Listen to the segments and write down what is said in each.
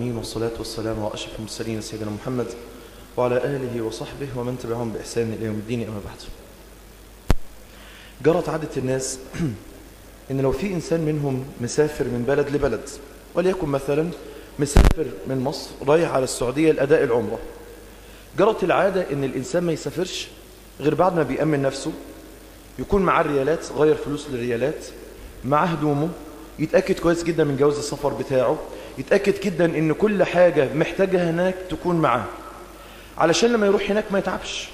العالمين والصلاة والسلام على أشرف المرسلين سيدنا محمد وعلى آله وصحبه ومن تبعهم بإحسان إلى يوم الدين أما بعد جرت عادة الناس إن لو في إنسان منهم مسافر من بلد لبلد وليكن مثلا مسافر من مصر رايح على السعودية لأداء العمرة جرت العادة إن الإنسان ما يسافرش غير بعد ما بيأمن نفسه يكون معاه الريالات غير فلوس للريالات معاه هدومه يتأكد كويس جدا من جواز السفر بتاعه يتأكد جدا ان كل حاجة محتاجها هناك تكون معاه علشان لما يروح هناك ما يتعبش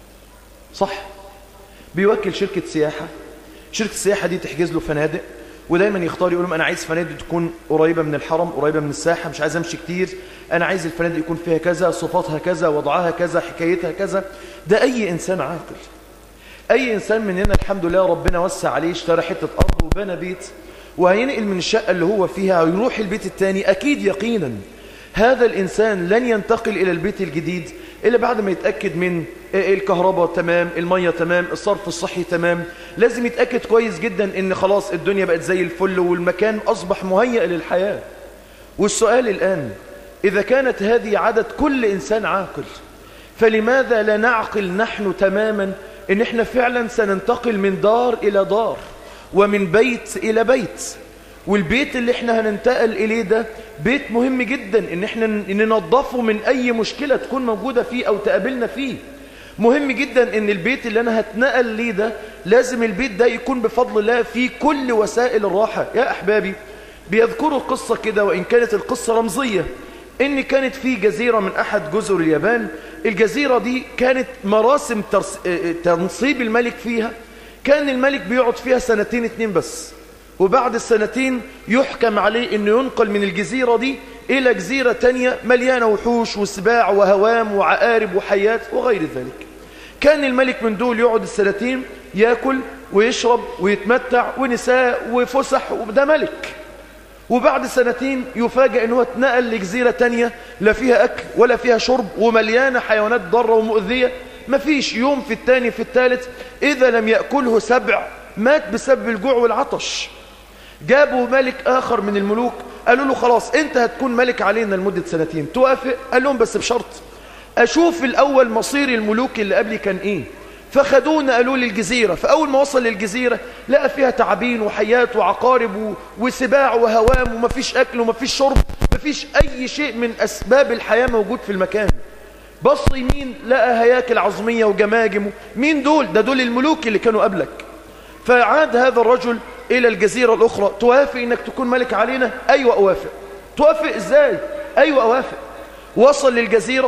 صح بيوكل شركة سياحة شركة السياحة دي تحجز له فنادق ودايما يختار يقول لهم انا عايز فنادق تكون قريبة من الحرم قريبة من الساحة مش عايز امشي كتير انا عايز الفنادق يكون فيها كذا صفاتها كذا وضعها كذا حكايتها كذا ده اي انسان عاقل اي انسان مننا الحمد لله ربنا وسع عليه اشترى حتة ارض وبنى بيت وهينقل من الشقة اللي هو فيها ويروح البيت الثاني أكيد يقينا هذا الإنسان لن ينتقل إلى البيت الجديد إلا بعد ما يتأكد من الكهرباء تمام المية تمام الصرف الصحي تمام لازم يتأكد كويس جدا إن خلاص الدنيا بقت زي الفل والمكان أصبح مهيئ للحياة والسؤال الآن إذا كانت هذه عدد كل إنسان عاقل فلماذا لا نعقل نحن تماما إن إحنا فعلا سننتقل من دار إلى دار ومن بيت إلى بيت والبيت اللي احنا هننتقل إليه ده بيت مهم جدا ان احنا ننظفه من أي مشكلة تكون موجودة فيه أو تقابلنا فيه مهم جدا ان البيت اللي انا هتنقل ليه ده لازم البيت ده يكون بفضل الله فيه كل وسائل الراحة يا أحبابي بيذكروا القصة كده وإن كانت القصة رمزية ان كانت في جزيرة من أحد جزر اليابان الجزيرة دي كانت مراسم تنصيب الملك فيها كان الملك بيقعد فيها سنتين اتنين بس وبعد السنتين يحكم عليه انه ينقل من الجزيرة دي الى جزيرة تانية مليانة وحوش وسباع وهوام وعقارب وحيات وغير ذلك كان الملك من دول يقعد السنتين ياكل ويشرب ويتمتع ونساء وفسح وده ملك وبعد سنتين يفاجأ انه اتنقل لجزيرة تانية لا فيها اكل ولا فيها شرب ومليانة حيوانات ضارة ومؤذية مفيش يوم في الثاني في الثالث إذا لم يأكله سبع مات بسبب الجوع والعطش جابوا ملك آخر من الملوك قالوا له خلاص انت هتكون ملك علينا لمدة سنتين توافق قال لهم بس بشرط أشوف الأول مصير الملوك اللي قبلي كان إيه فخدونا قالوا لي الجزيرة فأول ما وصل للجزيرة لقى فيها تعابين وحيات وعقارب وسباع وهوام ومفيش أكل ومفيش شرب مفيش أي شيء من أسباب الحياة موجود في المكان بص يمين لقى هياكل عظمية وجماجم مين دول ده دول الملوك اللي كانوا قبلك فعاد هذا الرجل إلى الجزيرة الأخرى توافق إنك تكون ملك علينا أيوة أوافق توافق إزاي أيوة أوافق وصل للجزيرة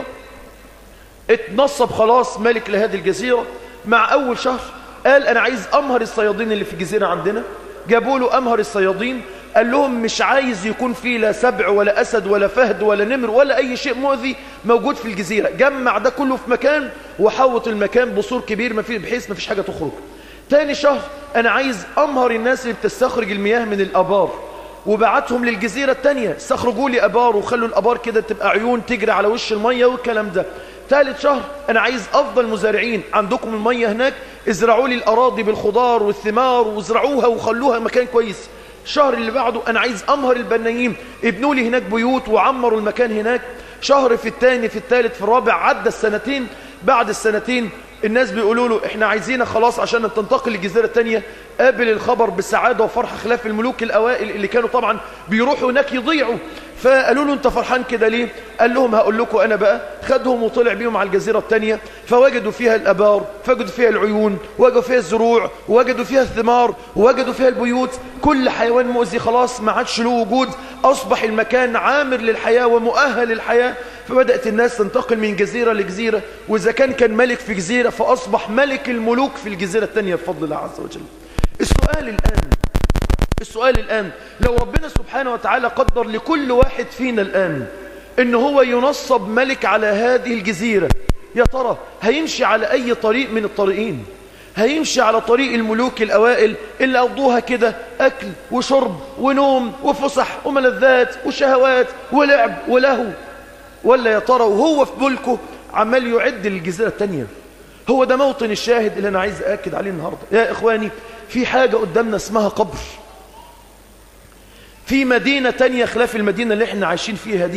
اتنصب خلاص ملك لهذه الجزيرة مع أول شهر قال أنا عايز أمهر الصيادين اللي في الجزيرة عندنا جابوا له أمهر الصيادين قال لهم مش عايز يكون فيه لا سبع ولا أسد ولا فهد ولا نمر ولا أي شيء مؤذي موجود في الجزيرة جمع ده كله في مكان وحوط المكان بسور كبير ما فيه بحيث ما فيش حاجة تخرج تاني شهر أنا عايز أمهر الناس اللي بتستخرج المياه من الأبار وبعتهم للجزيرة التانية استخرجوا لي أبار وخلوا الأبار كده تبقى عيون تجري على وش المية والكلام ده ثالث شهر أنا عايز أفضل مزارعين عندكم المية هناك ازرعوا لي الأراضي بالخضار والثمار وازرعوها وخلوها مكان كويس الشهر اللي بعده أنا عايز أمهر البنايين ابنوا لي هناك بيوت وعمروا المكان هناك شهر في الثاني في الثالث في الرابع عدى السنتين بعد السنتين الناس بيقولوا له احنا عايزينك خلاص عشان تنتقل للجزيرة الثانية قابل الخبر بسعادة وفرحة خلاف الملوك الأوائل اللي كانوا طبعا بيروحوا هناك يضيعوا فقالوا له انت فرحان كده ليه قال لهم هقول لكم انا بقى خدهم وطلع بيهم على الجزيرة الثانية فوجدوا فيها الابار فوجدوا فيها العيون وجدوا فيها الزروع وجدوا فيها الثمار وجدوا فيها البيوت كل حيوان مؤذي خلاص ما عادش له وجود اصبح المكان عامر للحياة ومؤهل للحياة فبدأت الناس تنتقل من جزيرة لجزيرة وإذا كان كان ملك في جزيرة فأصبح ملك الملوك في الجزيرة الثانية بفضل الله عز وجل السؤال الآن السؤال الآن لو ربنا سبحانه وتعالى قدر لكل واحد فينا الآن إن هو ينصب ملك على هذه الجزيرة يا ترى هيمشي على أي طريق من الطريقين هيمشي على طريق الملوك الأوائل اللي قضوها كده أكل وشرب ونوم وفسح وملذات وشهوات ولعب ولهو ولا يا ترى وهو في ملكه عمال يعد للجزيرة التانية هو ده موطن الشاهد اللي أنا عايز أكد عليه النهاردة يا إخواني في حاجة قدامنا اسمها قبر في مدينة تانية خلاف المدينة اللي احنا عايشين فيها دي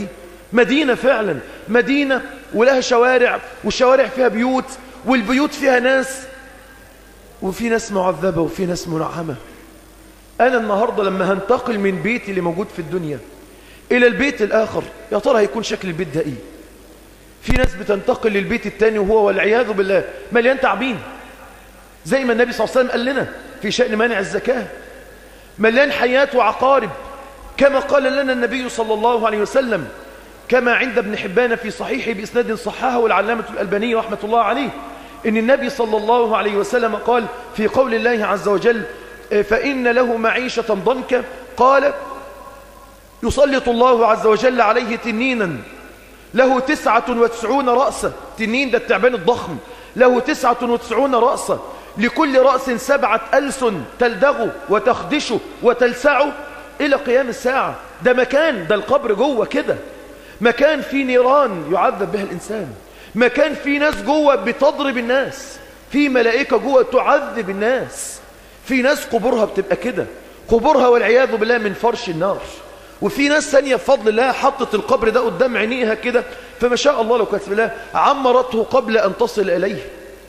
مدينة فعلا مدينة ولها شوارع والشوارع فيها بيوت والبيوت فيها ناس وفي ناس معذبة وفي ناس منعمة أنا النهاردة لما هنتقل من بيتي اللي موجود في الدنيا إلى البيت الآخر يا ترى هيكون شكل البيت ده إيه في ناس بتنتقل للبيت التاني وهو والعياذ بالله مليان تعبين زي ما النبي صلى الله عليه وسلم قال لنا في شأن مانع الزكاة مليان حيات وعقارب كما قال لنا النبي صلى الله عليه وسلم كما عند ابن حبان في صحيحه بإسناد صححه والعلامة الألباني رحمة الله عليه إن النبي صلى الله عليه وسلم قال في قول الله عز وجل فإن له معيشة ضنكا قال يسلط الله عز وجل عليه تنينا له تسعة وتسعون رأسا تنين ده التعبان الضخم له تسعة وتسعون رأسا لكل رأس سبعة ألسن تلدغ وتخدش وتلسع إلى قيام الساعة ده مكان ده القبر جوه كده مكان فيه نيران يعذب بها الإنسان مكان فيه ناس جوه بتضرب الناس في ملائكة جوه تعذب الناس في ناس قبورها بتبقى كده قبورها والعياذ بالله من فرش النار وفي ناس ثانية بفضل الله حطت القبر ده قدام عينيها كده فما شاء الله لو كتب الله عمرته قبل أن تصل إليه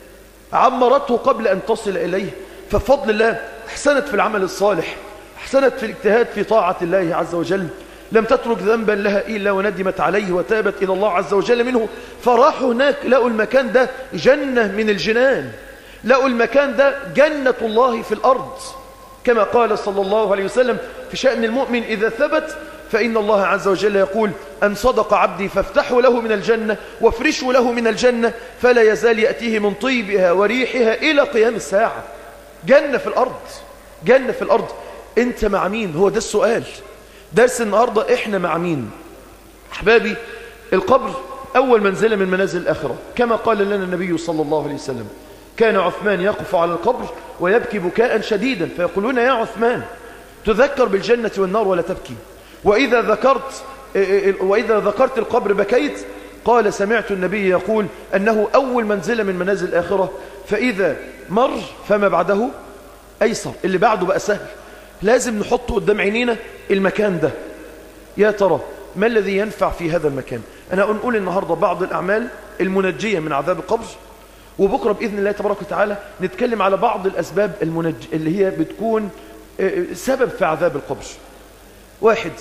عمرته قبل أن تصل إليه فبفضل الله احسنت في العمل الصالح احسنت في الاجتهاد في طاعة الله عز وجل لم تترك ذنبا لها إلا وندمت عليه وتابت إلى الله عز وجل منه فراحوا هناك لقوا المكان ده جنة من الجنان لقوا المكان ده جنة الله في الأرض كما قال صلى الله عليه وسلم في شأن المؤمن إذا ثبت فإن الله عز وجل يقول أن صدق عبدي فافتحوا له من الجنة وافرشوا له من الجنة فلا يزال يأتيه من طيبها وريحها إلى قيام الساعة جنة في الأرض جنة في الأرض أنت مع مين هو ده السؤال درس النهاردة إحنا مع مين أحبابي القبر أول منزلة من منازل الآخرة كما قال لنا النبي صلى الله عليه وسلم كان عثمان يقف على القبر ويبكي بكاء شديدا فيقولون يا عثمان تذكر بالجنة والنار ولا تبكي وإذا ذكرت وإذا ذكرت القبر بكيت قال سمعت النبي يقول أنه أول منزلة من منازل الآخرة فإذا مر فما بعده أيسر اللي بعده بقى سهل لازم نحط قدام عينينا المكان ده يا ترى ما الذي ينفع في هذا المكان أنا أنقول النهاردة بعض الأعمال المنجية من عذاب القبر وبكرة بإذن الله تبارك وتعالى نتكلم على بعض الأسباب المنج... اللي هي بتكون سبب في عذاب القبر واحد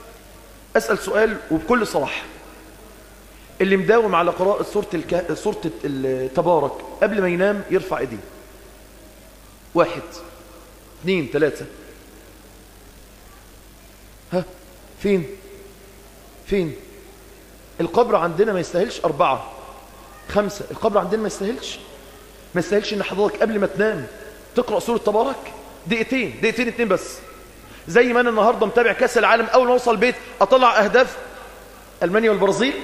أسأل سؤال وبكل صراحة اللي مداوم على قراءة سورة, الك... سورة التبارك قبل ما ينام يرفع ايديه واحد اثنين ثلاثة ها فين فين القبر عندنا ما يستاهلش أربعة خمسة القبر عندنا ما يستاهلش ما يستاهلش ان حضرتك قبل ما تنام تقرأ سورة تبارك دقيقتين دقيقتين اتنين بس زي ما انا النهاردة متابع كاس العالم اول ما اوصل البيت اطلع اهداف المانيا والبرازيل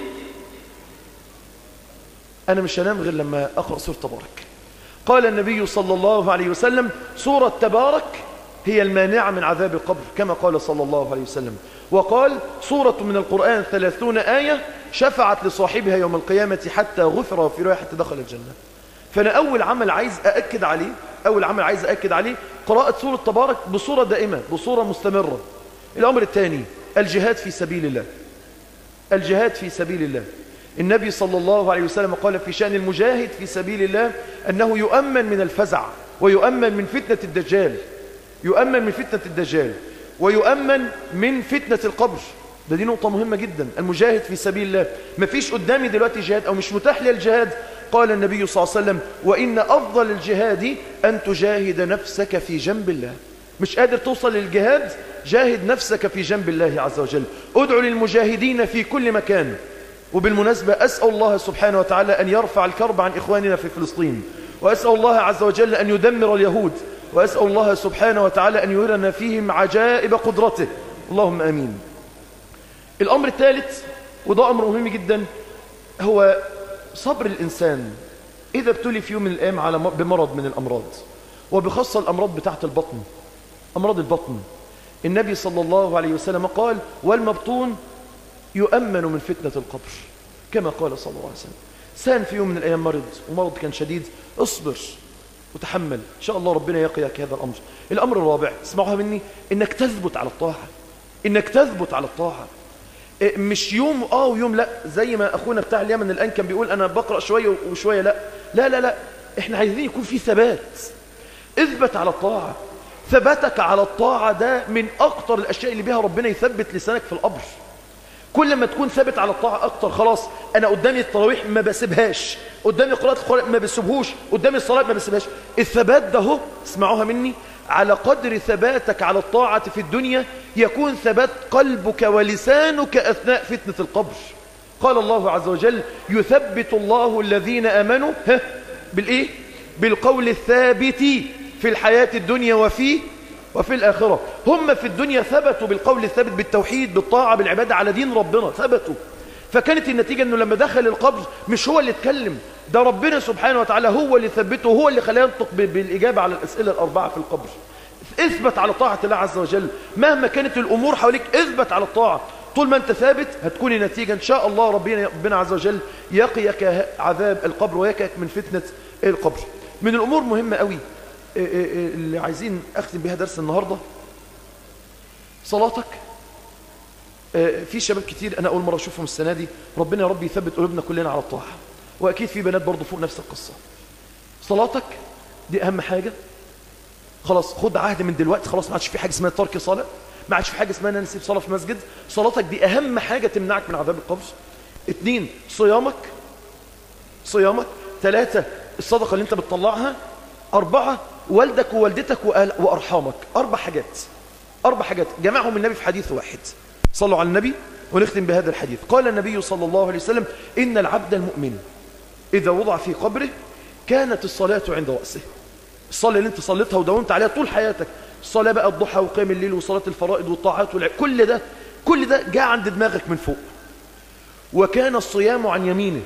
انا مش هنام غير لما اقرأ سورة تبارك قال النبي صلى الله عليه وسلم سورة تبارك هي المانعة من عذاب القبر كما قال صلى الله عليه وسلم وقال سورة من القرآن ثلاثون آية شفعت لصاحبها يوم القيامة حتى غفر في رواية حتى دخل الجنة فأنا أول عمل عايز أأكد عليه أول عمل عايز أأكد عليه قراءة سورة تبارك بصورة دائمة بصورة مستمرة الأمر الثاني الجهاد في سبيل الله الجهاد في سبيل الله النبي صلى الله عليه وسلم قال في شأن المجاهد في سبيل الله أنه يؤمن من الفزع ويؤمن من فتنة الدجال يؤمن من فتنة الدجال ويؤمن من فتنة القبر ده دي نقطة مهمة جدا المجاهد في سبيل الله ما فيش قدامي دلوقتي جهاد أو مش متاح لي الجهاد قال النبي صلى الله عليه وسلم وإن أفضل الجهاد أن تجاهد نفسك في جنب الله مش قادر توصل للجهاد جاهد نفسك في جنب الله عز وجل ادعو للمجاهدين في كل مكان وبالمناسبة أسأل الله سبحانه وتعالى أن يرفع الكرب عن إخواننا في فلسطين وأسأل الله عز وجل أن يدمر اليهود وأسأل الله سبحانه وتعالى أن يرنا فيهم عجائب قدرته اللهم أمين الأمر الثالث وده أمر مهم جدا هو صبر الإنسان إذا ابتلي في يوم من الأيام على بمرض من الأمراض وبخاصة الأمراض بتاعت البطن أمراض البطن النبي صلى الله عليه وسلم قال والمبطون يؤمن من فتنة القبر كما قال صلى الله عليه وسلم سان في يوم من الأيام مرض ومرض كان شديد اصبر وتحمل إن شاء الله ربنا يقيك هذا الأمر الأمر الرابع اسمعوها مني إنك تثبت على الطاعة إنك تثبت على الطاعة إيه، مش يوم اه ويوم لا زي ما اخونا بتاع اليمن الان كان بيقول انا بقرا شويه وشويه لا لا لا لا احنا عايزين يكون في ثبات اثبت على الطاعه ثباتك على الطاعه ده من اكتر الاشياء اللي بيها ربنا يثبت لسانك في القبر كل ما تكون ثابت على الطاعه اكتر خلاص انا قدامي التراويح ما بسيبهاش قدامي قراءه القران ما بسيبهوش قدامي الصلاه ما بسيبهاش الثبات ده اهو اسمعوها مني على قدر ثباتك على الطاعة في الدنيا يكون ثبات قلبك ولسانك أثناء فتنة القبر قال الله عز وجل يثبت الله الذين أمنوا ها بالإيه؟ بالقول الثابت في الحياة الدنيا وفي وفي الآخرة هم في الدنيا ثبتوا بالقول الثابت بالتوحيد بالطاعة بالعبادة على دين ربنا ثبتوا فكانت النتيجة أنه لما دخل القبر مش هو اللي اتكلم ده ربنا سبحانه وتعالى هو اللي ثبته هو اللي خلاه ينطق بالإجابة على الأسئلة الأربعة في القبر اثبت على طاعة الله عز وجل مهما كانت الأمور حواليك اثبت على الطاعة طول ما انت ثابت هتكون النتيجة ان شاء الله ربنا, ربنا عز وجل يقيك عذاب القبر ويقيك من فتنة القبر من الأمور مهمة قوي اللي عايزين أختم بها درس النهاردة صلاتك في شباب كتير أنا أول مرة أشوفهم السنة دي ربنا يا رب يثبت قلوبنا كلنا على الطاعة وأكيد في بنات برضو فوق نفس القصة صلاتك دي أهم حاجة خلاص خد عهد من دلوقتي خلاص ما عادش في حاجة اسمها ترك صلاة ما عادش في حاجة اسمها أنا نسيب صلاة في مسجد صلاتك دي أهم حاجة تمنعك من عذاب القبر اتنين صيامك صيامك ثلاثة الصدقة اللي انت بتطلعها أربعة والدك ووالدتك وأرحامك أربع حاجات أربع حاجات جمعهم النبي في حديث واحد صلوا على النبي ونختم بهذا الحديث قال النبي صلى الله عليه وسلم إن العبد المؤمن إذا وضع في قبره كانت الصلاة عند رأسه الصلاة اللي انت صليتها وداومت عليها طول حياتك الصلاة بقى الضحى وقيام الليل وصلاة الفرائض والطاعات والع... كل ده كل ده جاء عند دماغك من فوق وكان الصيام عن يمينه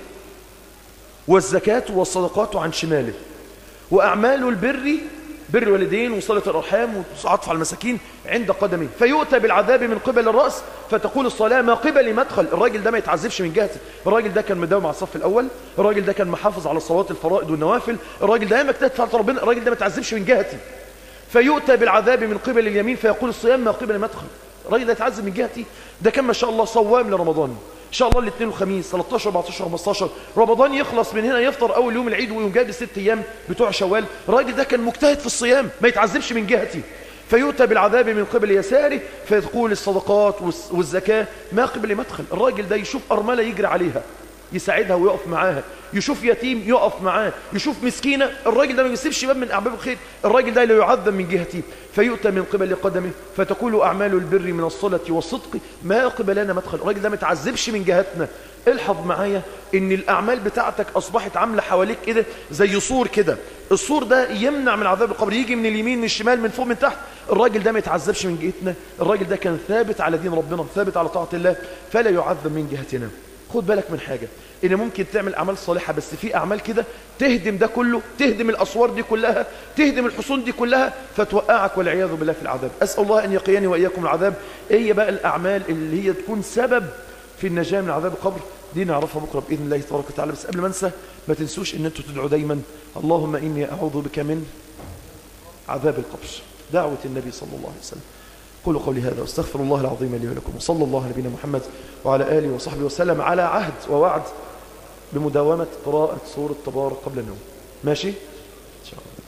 والزكاة والصدقات عن شماله وأعمال البر بر الوالدين وصلة الأرحام وعطف على المساكين عند قدمه فيؤتى بالعذاب من قبل الرأس فتقول الصلاة ما قبل مدخل الراجل ده ما يتعذبش من جهته الراجل ده كان مداوم على الصف الأول الراجل ده كان محافظ على الصلوات الفرائض والنوافل الراجل ده ياما كتبت ربنا الراجل ده ما يتعذبش من جهتي فيؤتى بالعذاب من قبل اليمين فيقول الصيام ما قبل مدخل الراجل ده يتعذب من جهتي ده كان ما شاء الله صوام لرمضان ان شاء الله الاثنين والخميس 13 14 15 رمضان يخلص من هنا يفطر اول يوم العيد ويوم جاب الست ايام بتوع شوال الراجل ده كان مجتهد في الصيام ما يتعذبش من جهتي فيؤتى بالعذاب من قبل يساره فيقول الصدقات والزكاة ما قبل مدخل الراجل ده يشوف أرملة يجري عليها يساعدها ويقف معاها يشوف يتيم يقف معاه يشوف مسكينة الراجل ده ما يسيبش باب من أعباب الخير الراجل ده لا يعذب من جهتي فيؤتى من قبل قدمه فتقول أعمال البر من الصلة والصدق ما قبلنا مدخل الراجل ده ما تعذبش من جهتنا الحظ معايا ان الاعمال بتاعتك اصبحت عامله حواليك كده زي سور كده السور ده يمنع من عذاب القبر يجي من اليمين من الشمال من فوق من تحت الراجل ده ما يتعذبش من جهتنا الراجل ده كان ثابت على دين ربنا ثابت على طاعه الله فلا يعذب من جهتنا خد بالك من حاجة ان ممكن تعمل اعمال صالحة بس في اعمال كده تهدم ده كله تهدم الاسوار دي كلها تهدم الحصون دي كلها فتوقعك والعياذ بالله في العذاب اسال الله ان يقيني واياكم العذاب ايه بقى الاعمال اللي هي تكون سبب في النجاة من عذاب القبر دي نعرفها بكرة بإذن الله تبارك وتعالى بس قبل ما انسى ما تنسوش ان انتوا تدعوا دايما اللهم إني أعوذ بك من عذاب القبر دعوة النبي صلى الله عليه وسلم قولوا قولي هذا واستغفر الله العظيم لي ولكم وصلى الله على نبينا محمد وعلى آله وصحبه وسلم على عهد ووعد بمداومة قراءة سورة تبارك قبل النوم ماشي؟ إن شاء الله